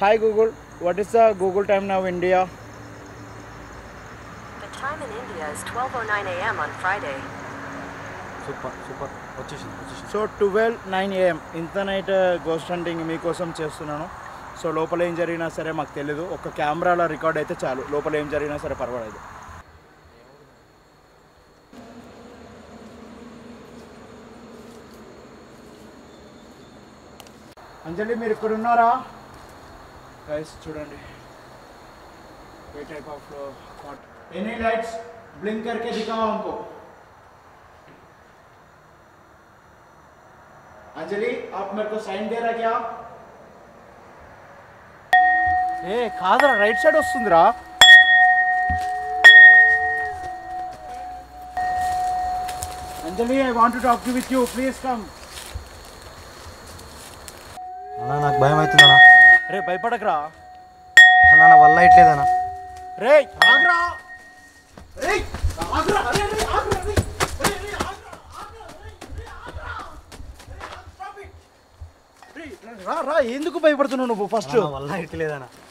Hi Google what is the Google time now India The time in India is 12:09 a.m. on Friday. Super super వచ్చేసింది వచ్చేసింది so twelve nine AM ఇంత night ghost hunting మీకోసం చేస్తున్నాను so లోపల ఏం జరిగినా సరే మాకు తెలీదు ఒక కెమెరాలో రికార్డ్ అయితే చాలు లోపల ఏం జరిగినా సరే పర్వాలేదు అంజలి మీరు ఇక్కడ ఉన్నారా గైస్ చూడండి a type of any lights blink करके दिखाओ हमको अंजलि आप मेरे को साइन दे रहा क्या ఏ కాదురా రైట్ సైడ్ వస్తుందిరా Anjali I want to talk with you please come అన్నా నాకు భయం అవుతుందన్నా రే భయపడకరా అన్నా నా వల్ల ఇట్లేదన్నా రే ఆగ్రా రే ఆగ్రా రే రే ఆగ్రా రే రే రే ఆగ్రా ఆగ్రా రే రే ఆగ్రా రే ఆగ్రా స్టాప్ ఇట్ రే రా రా ఎందుకు భయపడుతున్నావు నువ్వు ఫస్ట్ నా వల్ల ఇట్లేదన్నా